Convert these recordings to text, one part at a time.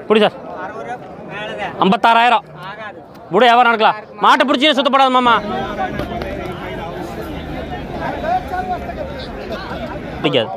புடி சார் ஐம்பத்தாறாயிரம் விட வியாபாரம் நடக்கலாம் மாட்டை பிடிச்சி சுத்தப்படாது மாமா பிடிக்காது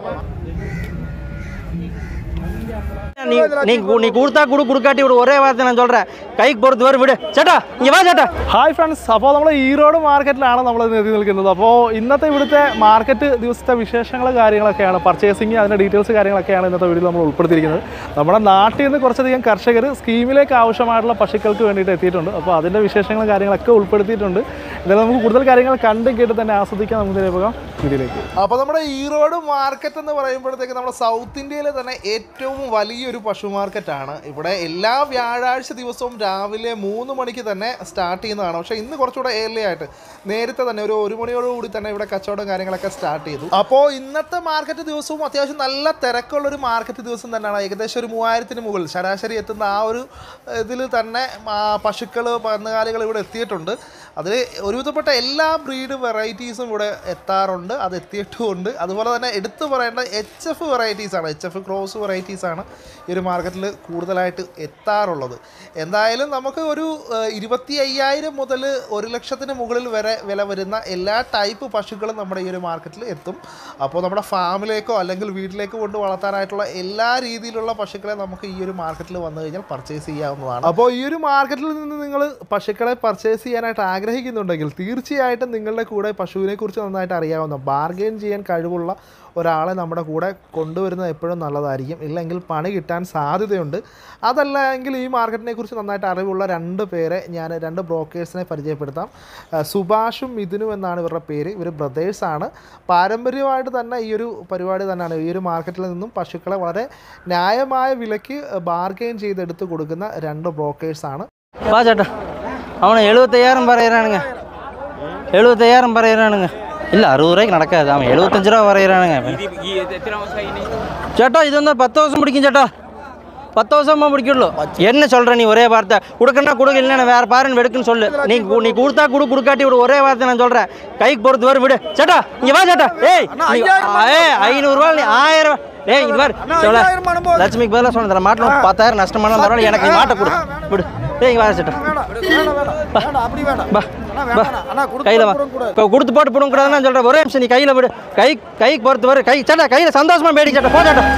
நீ நீ கு- நீ கொடுத்தா கொடு கொடுக்காட்டி விடு ஒரே வார்த்தை நான் சொல்கிறேன் கைக்கு பொறுத்து வரும் വിട് ചേട്ടാ ഇങ്ങ വാ ചേട്ടാ ഹായ് ഫ്രണ്ട്സ് അപ്പോൾ നമ്മൾ ഈറോഡ് മാർക്കറ്റിലാണ് നമ്മൾ ഇന്ന് എത്തി നിൽക്കുന്നത് അപ്പോൾ ഇന്നത്തെ ഇവിടുത്തെ മാർക്കറ്റ് ദിവസത്തെ വിശേഷങ്ങൾ കാര്യങ്ങളൊക്കെയാണ് പർച്ചേസിങ് അതിൻ്റെ ഡീറ്റെയിൽസ് കാര്യങ്ങളൊക്കെയാണ് ഇന്നത്തെ വീഡിയോയിൽ നമ്മൾ ഉൾപ്പെടുത്തിയിരിക്കുന്നത് നമ്മുടെ നാട്ടിൽ നിന്ന് കുറച്ചധികം കർഷകർ സ്കീമിലേക്ക് ആവശ്യമായിട്ടുള്ള പശുക്കൾക്ക് വേണ്ടിയിട്ട് എത്തിയിട്ടുണ്ട് അപ്പോൾ അതിൻ്റെ വിശേഷങ്ങളും കാര്യങ്ങളൊക്കെ ഉൾപ്പെടുത്തിയിട്ടുണ്ട് എന്തായാലും നമുക്ക് കൂടുതൽ കാര്യങ്ങൾ കണ്ടും കേട്ട് തന്നെ ആസ്വദിക്കാൻ നമുക്ക് ഇതിലേക്ക് പോകാം വീഡിയോയിലേക്ക് അപ്പോൾ നമ്മുടെ ഈറോഡ് മാർക്കറ്റ് എന്ന് പറയുമ്പോഴത്തേക്ക് നമ്മുടെ സൗത്ത് ഇന്ത്യയിലെ തന്നെ ഏറ്റവും വലിയൊരു പശു മാർക്കറ്റാണ് ഇവിടെ എല്ലാ വ്യാഴാഴ്ച ദിവസവും രാവിലെ മൂന്ന് മണിക്ക് തന്നെ സ്റ്റാർട്ട് ചെയ്യുന്നതാണ് പക്ഷേ ഇന്ന് കുറച്ചുകൂടെ ഏർലി ആയിട്ട് നേരത്തെ തന്നെ ഒരു ഒരു മണിയോടുകൂടി തന്നെ ഇവിടെ കച്ചവടം കാര്യങ്ങളൊക്കെ സ്റ്റാർട്ട് ചെയ്തു അപ്പോൾ ഇന്നത്തെ മാർക്കറ്റ് ദിവസവും അത്യാവശ്യം നല്ല തിരക്കുള്ളൊരു മാർക്കറ്റ് ദിവസം തന്നെയാണ് ഏകദേശം ഒരു മൂവായിരത്തിന് മുകളിൽ ശരാശരി എത്തുന്ന ആ ഒരു ഇതിൽ തന്നെ പശുക്കൾ കന്നുകാലികൾ ഇവിടെ എത്തിയിട്ടുണ്ട് അതിൽ ഒരുവിധപ്പെട്ട എല്ലാ ബ്രീഡ് വെറൈറ്റീസും ഇവിടെ എത്താറുണ്ട് അത് എത്തിയിട്ടുമുണ്ട് അതുപോലെ തന്നെ എടുത്തു പറയേണ്ട എച്ച് എഫ് വെറൈറ്റീസ് ആണ് എച്ച് എഫ് ക്രോസ് വെറൈറ്റീസ് ആണ് ഈ ഒരു മാർക്കറ്റിൽ കൂടുതലായിട്ട് എത്താറുള്ളത് എന്തായാലും നമുക്ക് ഒരു ഏഹ്, ഇരുപത്തി അയ്യായിരം മുതൽ ഒരു ലക്ഷത്തിന് മുകളിൽ വരെ വില വരുന്ന എല്ലാ ടൈപ്പ് പശുക്കളും നമ്മുടെ ഈ ഒരു മാർക്കറ്റിൽ എത്തും അപ്പോൾ നമ്മുടെ ഫാമിലേക്കോ അല്ലെങ്കിൽ വീട്ടിലേക്കോ കൊണ്ട് വളർത്താനായിട്ടുള്ള എല്ലാ രീതിയിലുള്ള പശുക്കളെ നമുക്ക് ഈ ഒരു മാർക്കറ്റിൽ വന്നു കഴിഞ്ഞാൽ പർച്ചേസ് ചെയ്യാവുന്നതാണ് അപ്പോൾ ഈ ഒരു മാർക്കറ്റിൽ നിന്ന് നിങ്ങൾ പശുക്കളെ പർച്ചേസ് ചെയ്യാനായിട്ട് ആഗ്രഹിക്കുന്നുണ്ടെങ്കിൽ തീർച്ചയായിട്ടും നിങ്ങളുടെ കൂടെ പശുവിനെ കുറിച്ച് നന്നായിട്ട് അറിയാവുന്ന ബാർഗെയിൻ ചെയ്യാൻ കഴിവുള്ള ഒരാളെ നമ്മുടെ കൂടെ കൊണ്ടുവരുന്നത് എപ്പോഴും നല്ലതായിരിക്കും ഇല്ലെങ്കിൽ പണി കിട്ടാൻ സാധ്യതയുണ്ട് അതല്ല എങ്കിൽ ഈ മാർക്കറ്റിനെ കുറിച്ച് നന്നായിട്ട് അറിവുള്ള രണ്ട് പേരെ ഞാൻ രണ്ട് ബ്രോക്കേഴ്സിനെ പരിചയപ്പെടുത്താം ആ, സുഭാഷും മിഥുനും എന്നാണ് ഇവരുടെ പേര് ഇവർ ബ്രദേഴ്സാണ് പാരമ്പര്യമായിട്ട് തന്നെ ഈ ഒരു പരിപാടി തന്നെയാണ് ഈ ഒരു മാർക്കറ്റിൽ നിന്നും പശുക്കളെ വളരെ ന്യായമായ വിലയ്ക്ക് ബാർഗെയിൻ ചെയ്തെടുത്ത് കൊടുക്കുന്ന രണ്ട് ബ്രോക്കേഴ്സാണ് വാ ചേട്ടാ அவனை எழுபத்தையாயிரம் பறையிறானுங்க எழுபத்தையாயிரம் பறையிறானுங்க இல்லை அறுபது ரூபாய்க்கு நடக்காது அவன் எழுபத்தஞ்சு ரூபா வரைகிறானுங்க ചേട്ടാ ഇതൊന്ന് പത്ത് ദിവസം പിടിക്കും ചേട്ടാ பத்து வருஷமா பிடிக்குள்ளு என்ன சொல்ற நீ ஒரே வார்த்தை கொடுக்கணும்னா கொடுக்க இல்லைன்னா வேற பாருன்னு வெடுக்குன்னு சொல்லு நீ கு- நீ கொடுத்தா கொடு கொடுக்காட்டி விடு ஒரே வார்த்தை நான் சொல்றேன் கைக்கு பொறுத்து வரும் விடு சேட்டா இங்க வா சேட்டா ஏய் நீ- ஏய் ஐநூறுரூவா நீ ஆயிரம் ரூபா ஏய் இது பாரு சொல்ல லட்சுமிக்கு பதிலாக சொன்ன தர மாட்டில் பத்தாயிரம் நஷ்டமான பரவாயில்ல எனக்கு நீ மாட்டை கொடு விடு ஏய் இங்க வா சேட்டா பா பா கையில் வா இப்போ கொடுத்து போட்டு போட கூடாதுன்னு சொல்கிறேன் ஒரே நிமிஷம் நீ கையில் விடு கை கைக்கு பொறுத்து வரும் கை சேட்டா கையில் சந்தோஷமா பேடி சேட்டா போ சேட்டா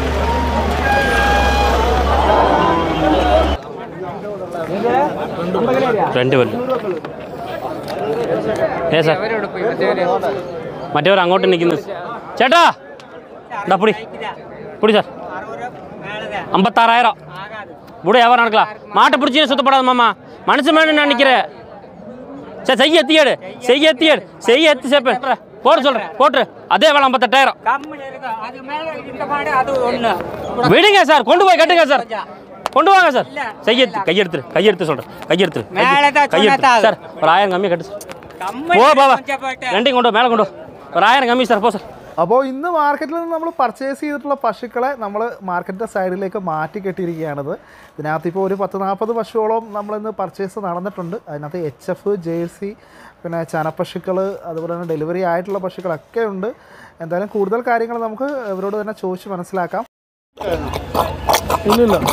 രണ്ട് പല്ല് ഏ സാർ മറ്റവർ അങ്ങോട്ട് നിൽക്കുന്നു ചേട്ടാ എന്താ പൊടി പൊടി സാർ ஐம்பத்தாறாயிரம் விட வியாபாரம் நடக்கலாம் மாட்டை பிடிச்சி சுத்தப்படாது மாமா மனுஷன் மேலே நான் நிற்கிறேன் சரி செய்ய எத்தியாடு செய்ய எத்தியாடு செய்ய எத்தி சேர்ப்பேன் போட்டு சொல்கிறேன் போட்டு அதே வேலை ஐம்பத்தெட்டாயிரம் விடுங்க சார் கொண்டு போய் கட்டுங்க சார் கொண்டு வாங்க சார் செய்யத்து கையெடுத்துரு கையெடுத்து சொல்கிறேன் கையெடுத்துரு கையெடுத்து சார் ஒரு ஆயிரம் கம்மி கட்டு சார் ஓ பாபா ரெண்டையும் கொண்டு வா, மேலே கொண்டு வா. ஒரு ஆயிரம் கம்மி சார் போ சார் അപ്പോൾ ഇന്ന് മാർക്കറ്റിൽ നിന്ന് നമ്മൾ പർച്ചേസ് ചെയ്തിട്ടുള്ള പശുക്കളെ നമ്മൾ മാർക്കറ്റിൻ്റെ സൈഡിലേക്ക് മാറ്റി കെട്ടിയിരിക്കുകയാണിത് ഇതിനകത്ത് ഇപ്പോൾ ഒരു പത്ത് നാൽപ്പത് പശുവോളം നമ്മളിന്ന് പർച്ചേസ് നടന്നിട്ടുണ്ട് അതിനകത്ത് എച്ച് എഫ് ജേഴ്സി പിന്നെ ചനപ്പശുക്കൾ അതുപോലെ തന്നെ ഡെലിവറി ആയിട്ടുള്ള പശുക്കളൊക്കെ ഉണ്ട് എന്തായാലും കൂടുതൽ കാര്യങ്ങൾ നമുക്ക് ഇവരോട് തന്നെ ചോദിച്ച് മനസ്സിലാക്കാം ഇല്ലില്ല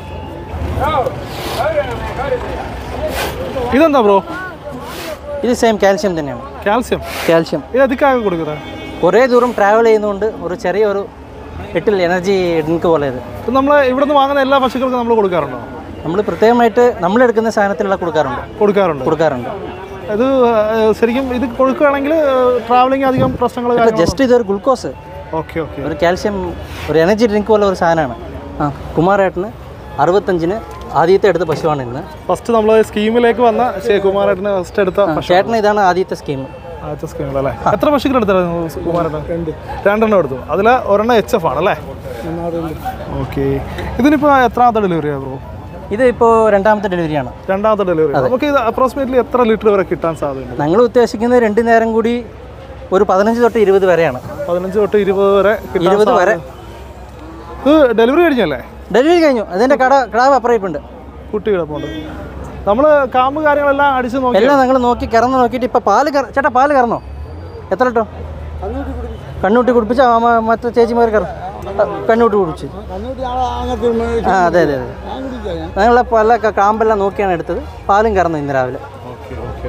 ഇതെന്താ ബ്രോ ഇത് സെയിം കാൽഷ്യം തന്നെയാണ് കാൽസ്യം കാൽഷ്യം ഇത് അധികം കൊടുക്കുന്നത് കുറേ ദൂരം ട്രാവൽ ചെയ്യുന്നതുകൊണ്ട് ഒരു ചെറിയൊരു ലിറ്റിൽ എനർജി ഡ്രിങ്ക് പോലെ ഇത് ഇപ്പം നമ്മൾ ഇവിടെ നിന്ന് വാങ്ങുന്ന എല്ലാ പശുക്കൾക്കും നമ്മൾ കൊടുക്കാറുണ്ടോ നമ്മൾ പ്രത്യേകമായിട്ട് നമ്മൾ എടുക്കുന്ന സാധനത്തിലുള്ള കൊടുക്കാറുണ്ട് കൊടുക്കാറുണ്ട് കൊടുക്കാറുണ്ട് ഇത് ഏഹ്, ശരിക്കും ഇത് കൊടുക്കുകയാണെങ്കിൽ ട്രാവലിംഗ് അധികം പ്രശ്നങ്ങൾ ജസ്റ്റ് ഇതൊരു ഗ്ലൂക്കോസ് ഓക്കെ ഓക്കെ ഒരു കാൽഷ്യം ഒരു എനർജി ഡ്രിങ്ക് പോലെ ഒരു സാധനമാണ് ആ കുമാരേട്ടന് അറുപത്തഞ്ചിന് ആദ്യത്തെ എടുത്ത പശുവാണ് ഇന്ന് ഫസ്റ്റ് നമ്മൾ സ്കീമിലേക്ക് വന്ന ശേഖുമാരേട്ടന് ഫസ്റ്റ് എടുത്ത ആ, ചേട്ടന് ഇതാണ് ആദ്യത്തെ സ്കീം ആദ്യത്തെ സ്കീമിലല്ലേ എത്ര പശുക്കൾ എടുത്തായിരുന്നു കുമാരേട്ടൻ രണ്ട് രണ്ടെണ്ണം എടുത്തു അതിൽ ഒരെണ്ണം എച്ച് എഫ് ആണല്ലേ ഓക്കെ ഇതിനിപ്പോൾ എത്രാമത്തെ ഡെലിവറിയാ ബ്രോ ഇത് ഇപ്പോൾ രണ്ടാമത്തെ ഡെലിവറിയാണ് രണ്ടാമത്തെ ഡെലിവറി നമുക്ക് ഇത് അപ്രോക്സിമേറ്റ്ലി എത്ര ലിറ്റർ വരെ കിട്ടാൻ സാധ്യതയുണ്ട് ഞങ്ങൾ ഉദ്ദേശിക്കുന്നത് രണ്ട് നേരം കൂടി ഒരു പതിനഞ്ച് തൊട്ട് ഇരുപത് വരെയാണ് പതിനഞ്ച് തൊട്ട് ഇരുപത് വരെ കിട്ടാൻ ഇരുപത് വരെ സാധ്യത- ഇത് ഡെലിവറി കഴിഞ്ഞല്ലേ ഡെലിവറി കഴിഞ്ഞു അതിൻ്റെ കട കിടാവ് അപ്പുറയിപ്പുണ്ട് കുട്ടി കിടപ്പുണ്ട് നമ്മൾ കാമ്പ് കാര്യങ്ങളെല്ലാം അടിച്ച് നോക്കി എല്ലാം ഞങ്ങൾ നോക്കി കറന്ന് നോക്കിയിട്ട് ഇപ്പോൾ പാല് കറ ചേട്ടാ പാല് കറന്നോ എത്ര ലിറ്റർ കണ്ണൂട്ടി കുടിപ്പിച്ച് ആ മ- മറ്റേ ചേച്ചിമാർ കയറും കണ്ണൂട്ടി കുടിച്ച് ആ അതെ അതെ അതെ ഞങ്ങളെ പല ക- കാമ്പെല്ലാം നോക്കിയാണ് എടുത്തത് പാലും കറന്നു ഇന്ന് രാവിലെ ഓക്കെ ഓക്കെ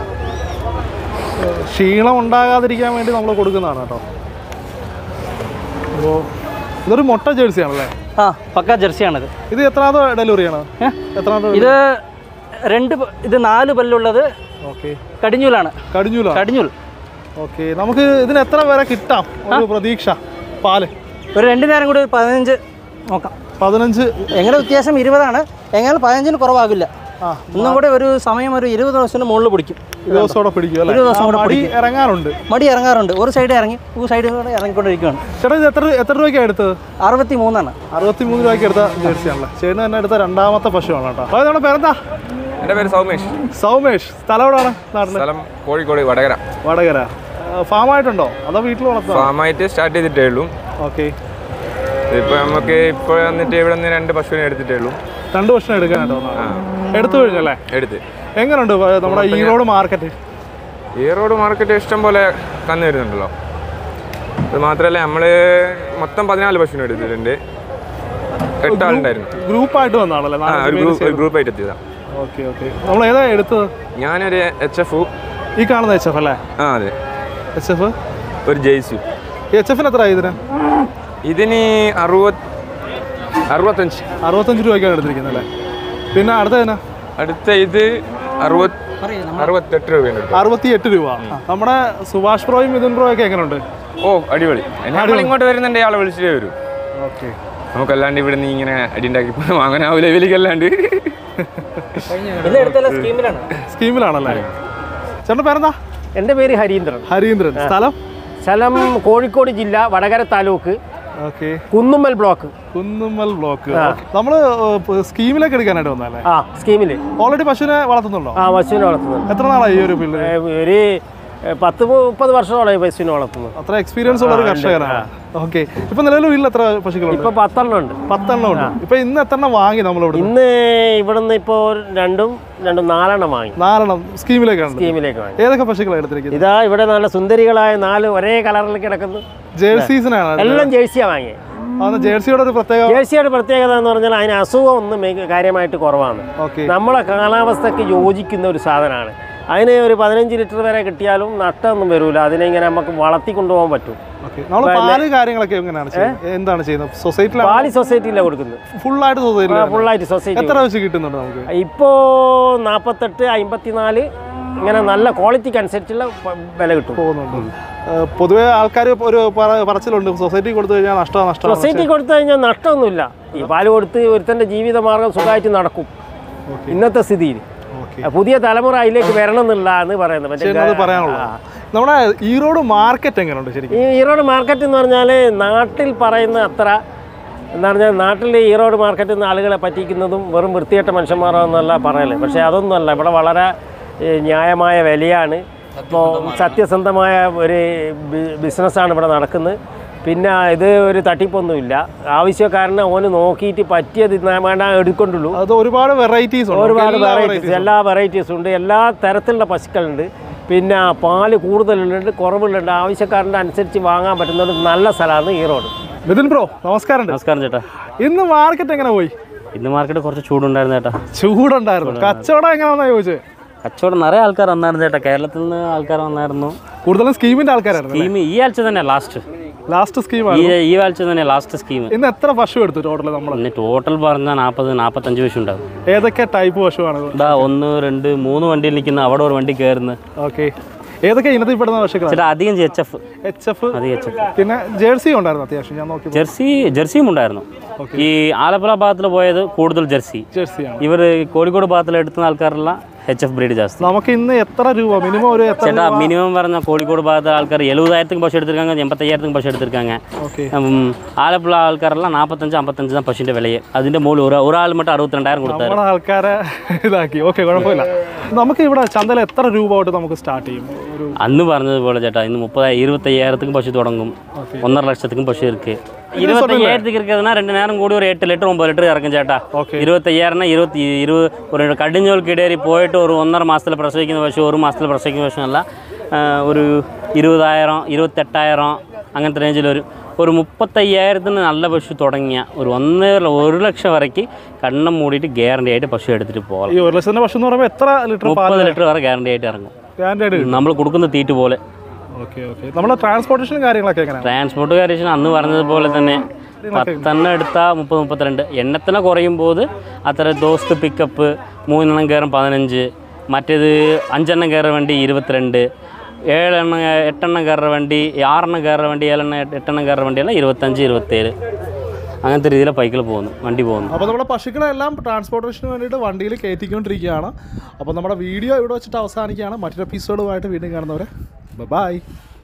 ക്ഷീണം ഉണ്ടാകാതിരിക്കാൻ വേണ്ടി നമ്മൾ കൊടുക്കുന്നതാണ് കേട്ടോ അപ്പോൾ ഇതൊരു മുട്ട ജേഴ്സി ആണല്ലേ ആ പക്ക ജെർസിയാണിത് ഇത് എത്രാമത്തെ ഡെലിവറിയാണ് ഏ? എത്രാമത്തെ ഇത് രണ്ട് പ- ഇത് നാല് പല്ലുള്ളത് ഓക്കെ കടിഞ്ഞൂലാണ് കടിഞ്ഞൂല കടിഞ്ഞൂൽ ഓക്കെ നമുക്ക് ഇതിന് എത്ര വരെ കിട്ടാം ഒരു പ്രതീക്ഷ പാല് ഒരു രണ്ട് നേരം കൂടി ഒരു പതിനഞ്ച് നോക്കാം പതിനഞ്ച് എങ്ങനെ വ്യത്യാസം ഇരുപതാണ് എങ്ങനെ പതിനഞ്ചിന് കുറവാകില്ല ആ ഇന്നും കൂടെ ഒരു സമയം ഒരു ഇരുപത് ദിവസത്തിന് മുകളിൽ പിടിക്കും ദിവസത്തോടെ പിടിക്കും അല്ലേ ഒരു ദിവസം ആ, കൂടെ മടി പിടിക്കും. ഇറങ്ങാറുണ്ട് മടി ഇറങ്ങാറുണ്ട് ഒരു സൈഡ് ഇറങ്ങി ഒരു സൈഡ് കൂടെ ഇറങ്ങിക്കൊണ്ടിരിക്കുകയാണ് ചേട്ടാ ഇത് എത്ര എത്ര രൂപയ്ക്കാണ് എടുത്തത് അറുപത്തി മൂന്നാണ് അറുപത്തി മൂന്ന് രൂപയ്ക്ക് എടുത്ത ജേഴ്സി ആണല്ലേ ചേട്ടൻ തന്നെ എടുത്ത രണ്ടാമത്തെ പശുവാണ് കേട്ടോ അത് നമ്മുടെ പേരെന്താ എൻ്റെ പേര് സൗമേഷ് സൗമേഷ് സ്ഥലം എവിടെയാണ് നാട്ടില് സ്ഥലം കോഴിക്കോട് വടകര വടകര ഫാമായിട്ടുണ്ടോ അതോ വീട്ടിൽ വളർത്താം ഫാമായിട്ട് സ്റ്റാർട്ട് ചെയ്തിട്ടേ ഉള്ളൂ ഓക്കെ ഇപ്പോൾ നമുക്ക് ഇപ്പോൾ വന്നിട്ട് ഇവിടെ നിന്ന് രണ്ട് പശുവിനെ എടുത്തിട്ടേ ഉള്ളൂ രണ്ട് വർഷം എടുക്കാനായിട്ടോ എടുത്തു കഴിഞ്ഞല്ലേ എടുത്ത് എങ്ങനെയുണ്ട് വ- നമ്മുടെ ഈറോഡ് മാർക്കറ്റ് ഈറോഡ് മാർക്കറ്റ് ഇഷ്ടം പോലെ കന്നു വരുന്നുണ്ടല്ലോ അത് മാത്രമല്ല നമ്മൾ മൊത്തം പതിനാല് പശുവിനെ എടുത്തിട്ടുണ്ട് എട്ടാളുണ്ടായിരുന്നു ഗ്രൂപ്പായിട്ട് വന്നാണല്ലേ ആ ഒരു ഗ്രൂപ്പ് ഒരു ഗ്രൂപ്പായിട്ട് എത്തിയതാണ് ഓക്കെ ഓക്കെ നമ്മൾ ഏതാ എടുത്തത് ഞാനൊരു എച്ച് എഫ് ഈ കാണുന്ന എച്ച് എഫ് അല്ലേ ആ അതെ എച്ച് എഫ് ഒരു ജെയ്സു എച്ച് എഫിന് എത്ര ഇതിന് ഇതിന് അറുപത് അറുപത്തഞ്ച് അറുപത്തഞ്ച് രൂപയ്ക്കാണ് എടുത്തിരിക്കുന്നത് അല്ലേ പിന്നെ അടുത്തതിനാ അടുത്ത ഇത് അറുപത് അറുപത്തെട്ട് രൂപയാണ് എടുത്തത് അറുപത്തി എട്ട് രൂപ നമ്മുടെ സുഭാഷ് പ്രോയും മിഥുൻ പ്രോയും ഒക്കെ എങ്ങനെയുണ്ട് ഓ അടിപൊളി നമ്മൾ ഇങ്ങോട്ട് വരുന്നുണ്ട് ആളെ വിളിച്ചിട്ടേ വരും ഓക്കെ നമുക്കല്ലാണ്ട് ഇവിടെ നിന്ന് ഇങ്ങനെ അടിയുണ്ടാക്കി വാങ്ങാനാവില്ല ഇവലിക്കല്ലാണ്ട് ഇന്ന് എടുത്തല്ല സ്കീമിലാണ് സ്കീമിലാണല്ലേ ചേട്ടൻ്റെ പേരെന്താ എൻ്റെ പേര് ഹരീന്ദ്രൻ ഹരീന്ദ്രൻ സ്ഥലം സ്ഥലം കോഴിക്കോട് ജില്ല Vadakara taluk okay Kunnummal block Kunnummal block നമ്മൾ സ്കീമിലേക്ക് എടുക്കാനായിട്ട് വന്നല്ലേ ആ സ്കീമിൽ ഓൾറെഡി പശുവിനെ വളർത്തുന്നുണ്ടോ ആ പശുവിനെ വളർത്തുന്നുണ്ട് എത്ര നാളായി ഈ ഒരു ഫീൽഡ് ഏ, ഒരു ഏ, പത്ത് മുപ്പത് വർഷത്തോളമായി പശുവിനെ വളർത്തുന്നത് അത്ര എക്സ്പീരിയൻസ് ഉള്ള ഒരു കർഷകനാണ് ഓക്കെ ഇപ്പൊ നിലവിൽ വീട്ടിൽ എത്ര പശുക്കളുണ്ട് ഇപ്പൊ പത്തെണ്ണം ഉണ്ട് പത്തെണ്ണം ഉണ്ട് ഇപ്പൊ ഇന്ന് എത്രണ്ണം വാങ്ങി നമ്മൾ ഇവിടെ ഇന്ന് ഇവിടുന്ന് ഇപ്പോൾ രണ്ടും രണ്ടും നാലെണ്ണം വാങ്ങി നാലെണ്ണം സ്കീമിലേക്കാണ് സ്കീമിലേക്ക് വാങ്ങി ഏതൊക്കെ പശുക്കളാണ് എടുത്തിരിക്കുന്നത് ഇതാ ഇവിടെ നല്ല സുന്ദരികളായ നാല് ഒരേ കളറിൽ കിടക്കുന്നു ജേഴ്സീസിനാണ് എല്ലാം ജേഴ്സിയാണ് വാങ്ങിയത് അന്ന് ജേഴ്സിയുടെ ഒരു പ്രത്യേക ജേഴ്സിയുടെ പ്രത്യേകത എന്ന് പറഞ്ഞാൽ അതിന് അസുഖം ഒന്നും മേ- കാര്യമായിട്ട് കുറവാണ് ഓക്കെ നമ്മളെ കാലാവസ്ഥയ്ക്ക് യോജിക്കുന്ന ഒരു സാധനമാണ് അതിന് ഒരു പതിനഞ്ച് ലിറ്റർ വരെ കിട്ടിയാലും നഷ്ടമൊന്നും വരില്ല അതിനെ ഇങ്ങനെ നമുക്ക് വളർത്തി കൊണ്ടുപോകാൻ പറ്റും ഓക്കെ നമ്മൾ പാല് കാര്യങ്ങളൊക്കെ എങ്ങനെയാണ് ചെയ്യുന്നത് എന്താണ് ചെയ്യുന്നത് സൊസൈറ്റിയിലാണ് പാലി സൊസൈറ്റിയിലാണ് കൊടുക്കുന്നത് ഫുൾ ആയിട്ട് സൊസൈറ്റിയിൽ ഫുള്ളായിട്ട് സൊസൈറ്റി എത്ര വെച്ച് കിട്ടുന്നുണ്ട് നമുക്ക് ഇപ്പോൾ നാൽപ്പത്തെട്ട് അമ്പത്തിനാല് ഇങ്ങനെ നല്ല ക്വാളിറ്റിക്ക് അനുസരിച്ചുള്ള പ- വില കിട്ടും പോകുന്നുണ്ട് ഏഹ് പൊതുവെ ആൾക്കാർ ഒരു പറ- പറച്ചിലുണ്ട് സൊസൈറ്റി കൊടുത്തു കഴിഞ്ഞാൽ നഷ്ടമാണ് നഷ്ടമാണ് സൊസൈറ്റി കൊടുത്തു കഴിഞ്ഞാൽ നഷ്ടമൊന്നുമില്ല ഈ പാല് കൊടുത്ത് ഒരുത്തൻ്റെ ജീവിതമാർഗം സുഖമായിട്ട് നടക്കും ഇന്നത്തെ സ്ഥിതിയിൽ ഓക്കെ പുതിയ തലമുറ അതിലേക്ക് വരണം എന്നുള്ള എന്ന് പറയുന്നത് മറ്റേ ശരി അത് പറയാനുള്ളത് നമ്മുടെ ഈറോഡ് മാർക്കറ്റ് എങ്ങനെയുണ്ട് ശരിക്കും ഈ ഈറോഡ് മാർക്കറ്റ് എന്ന് പറഞ്ഞാൽ നാട്ടിൽ പറയുന്ന അത്ര എന്ന് പറഞ്ഞാൽ നാട്ടിൽ ഈറോഡ് മാർക്കറ്റിൽ നിന്ന് ആളുകളെ പറ്റിക്കുന്നതും വെറും വൃത്തികെട്ട മനുഷ്യന്മാരാണെന്നല്ല പറയല് പക്ഷേ അതൊന്നുമല്ല ഇവിടെ വളരെ ഏ, ന്യായമായ വിലയാണ് ഇപ്പോൾ സത്യസന്ധമായ ഒരു ബി- ബിസിനസ്സാണ് ഇവിടെ നടക്കുന്നത് പിന്നെ ഇത് ഒരു തട്ടിപ്പൊന്നുമില്ല ആവശ്യക്കാരനെ ഓന് നോക്കിയിട്ട് പറ്റിയത് ഇന്ന് വേണ്ട എടുക്കൊണ്ടുള്ളൂ അത് ഒരുപാട് വെറൈറ്റീസ് ഉണ്ട് ഒരുപാട് എല്ലാ വെറൈറ്റീസ് varieties എല്ലാ വെറൈറ്റീസും ഉണ്ട് എല്ലാ തരത്തിലുള്ള പശുക്കളുണ്ട് പിന്നെ പാല് കൂടുതലുണ്ട് കുറവുകളുണ്ട് ആവശ്യക്കാരൻ്റെ അനുസരിച്ച് വാങ്ങാൻ പറ്റുന്ന ഒരു നല്ല സ്ഥലമാണ് ഈ റോഡ് മിഥുൻ ബ്രോ നമസ്കാരം നമസ്കാരം ചേട്ടാ ഇന്ന് മാർക്കറ്റ് എങ്ങനെ പോയി ഇന്ന് മാർക്കറ്റ് കുറച്ച് ചൂടുണ്ടായിരുന്നു ചേട്ടാ ചൂടുണ്ടായിരുന്നു കച്ചവടം എങ്ങനെയാണെന്നാ ചോദിച്ചത് കച്ചവടം നിറയെ ആൾക്കാർ വന്നായിരുന്നു ചേട്ടാ കേരളത്തിൽ നിന്ന് ആൾക്കാർ വന്നായിരുന്നു കൂടുതലും സ്കീമിന്റെ ആൾക്കാരായിരുന്നു സ്കീം ഈ ആഴ്ച തന്നെ ലാസ്റ്റ് ലാസ്റ്റ് ഈ സ്കീമാണ് ഈ ആഴ്ച തന്നെ ലാസ്റ്റ് സ്കീം ഇന്ന് എത്ര പശു എടുത്തു ടോട്ടൽ നമ്മൾ പിന്നെ ടോട്ടൽ പറഞ്ഞാൽ നാൽപ്പത് നാൽപ്പത്തഞ്ച് പശു ഉണ്ടാവും ഏതൊക്കെ ടൈപ്പ് പശുവാണ് ഇതാ ഒന്ന് രണ്ട് മൂന്ന് വണ്ടിയിൽ നിൽക്കുന്ന അവിടെ ഒരു വണ്ടി കയറുന്നു ഓക്കെ ഏതൊക്കെ ഇനത്തിൽ പെടുന്ന പശുക്കളാണ് ചേട്ടാ അധികം എച്ച് എഫ് എച്ച് എഫ് അധികം എച്ച് എഫ് പിന്നെ ജേഴ്സി ഉണ്ടായിരുന്നു അത്യാവശ്യം ഞാൻ നോക്കി ജെർസി ജെർസിയും ഉണ്ടായിരുന്നു ഈ ആലപ്പുഴ ഭാഗത്തിൽ പോയത് കൂടുതൽ ജെർസി ജേഴ്സിയാണ് ഇവർ കോഴിക്കോട് ഭാഗത്തിൽ എടുത്തുന്ന ആൾക്കാരെല്ലാം എച്ച് എഫ് ബ്രീഡ് ജാസ്തി നമുക്ക് ഇന്ന് എത്ര രൂപ മിനിമം ഒരു എത്ര ചേട്ടാ മിനിമം പറഞ്ഞ കോഴിക്കോട് ഭാഗത്ത് ആൾക്കാർ எழுபதாயிரத்துக்கு பஸ் எடுத்திருக்காங்க எண்பத்தையாயிரத்துக்கு பஸ் எடுத்திருக்காங்க ஓகே உம், ஆலப்புழா ஆൾക്കാരെല്ലാം നാൽപ്പത്തഞ്ച് അമ്പത്തഞ്ച് தான் പശുവിൻ്റെ വിലയെ അതിൻ്റെ മുകളിൽ ഒരു ഒരാൾ மட்டுം അറുപത്തിരണ്ടായിരം കൊടുത്താரு നമ്മുടെ ആൾക്കാരെ ഇതാക്കി ഓക്കെ കുഴപ്പമില്ല നമുക്ക് ഇവിടെ ചന്തയിൽ എത്ര രൂപ തൊട്ട് നമുക്ക് സ്റ്റാർട്ട് ചെയ്യും ഒരു അന്ന് പറഞ്ഞതുപോലെ ചേട്ടാ ഇന്ന് முப்பதாயிரம் இருபத்தையாயிரத்துக்கும் பசு தொடங்கும் ஒன்றரை லட்சத்துக்கும் பசு இருக்கு இருபத்தையாயிரத்துக்கு இருக்கிறதுனா ரெண்டு நேரம் கூடி ஒரு எட்டு லிட்டர் ஒன்பது லிட்டர் இறக்கும் ചേട്ടാ ഓക്കെ ഇരുപത്തയ്യായിരம்னா ഇരുപത്തി ഇരുപത് ഒരു കടിഞ്ഞോൽ കിടേറി പോയിട്ട് ഒരു ഒന്നര മാസത്തിൽ പ്രസവിക്കുന്ന പശു ഒരു മാസത്തിൽ പ്രസവിക്കുന്ന പശു അല്ല ആ, ഒരു ഇരുപതായിരം ഇരുപത്തെട്ടായിരം അങ്ങനത്തെ റേഞ്ചിലൊരു ഒരു മുപ്പത്തയ്യായിരത്തിന് നല്ല പശു തുടങ്ങിയ ഒരു ഒന്നര ഒരു ലക്ഷം വരയ്ക്ക് കണ്ണം മൂടിയിട്ട് ഗ്യാരണ്ടി ആയിട്ട് പശു എടുത്തിട്ട് പോകാം ഈ ഒരു ലക്ഷത്തിന്റെ പശു എന്ന് പറയുമ്പോൾ എത്ര ലിറ്റർ പാൽ മുപ്പത് ലിറ്റർ വരെ ഗ്യാരണ്ടി ആയിട്ട് ഇറങ്ങും ഗ്യാരണ്ടി നമ്മൾ കൊടുക്കുന്ന തീറ്റ് പോലെ ഓക്കെ ഓക്കെ നമ്മുടെ ട്രാൻസ്പോർട്ടേഷൻ കാര്യങ്ങളൊക്കെ എങ്ങനെയാണ് ട്രാൻസ്പോർട്ട് കാര്യം അന്ന് പറഞ്ഞതുപോലെ തന്നെ പത്തെണ്ണം എടുത്താൽ മുപ്പത് മുപ്പത്തിരണ്ട് എണ്ണത്തിന് കുറയുമ്പോൾ അത്ര ദോസ്ത് പിക്കപ്പ് മൂന്നെണ്ണം കയറും പതിനഞ്ച് മറ്റേത് അഞ്ചെണ്ണം കയറുന്ന വണ്ടി ഇരുപത്തിരണ്ട് ഏഴെണ്ണം എട്ടെണ്ണം കയറുന്ന വണ്ടി ആറെണ്ണം കയറുന്ന വണ്ടി ഏഴെണ്ണം എട്ട് എട്ടെണ്ണം കയറുന്ന വണ്ടിയെല്ലാം ഇരുപത്തഞ്ച് ഇരുപത്തേഴ് അങ്ങനത്തെ രീതിയിൽ ബൈക്കിൽ പോകുന്നു വണ്ടി പോകുന്നു അപ്പോൾ നമ്മുടെ പശുക്കളെല്ലാം ട്രാൻസ്പോർട്ടേഷന് വേണ്ടിയിട്ട് വണ്ടിയിൽ കയറ്റിക്കൊണ്ടിരിക്കുകയാണ് അപ്പോൾ നമ്മുടെ വീഡിയോ ഇവിടെ വെച്ചിട്ട് അവസാനിക്കുകയാണ് മറ്റൊരു എപ്പിസോഡുമായിട്ട് വീണ്ടും കാണുന്നവരെ ബൈ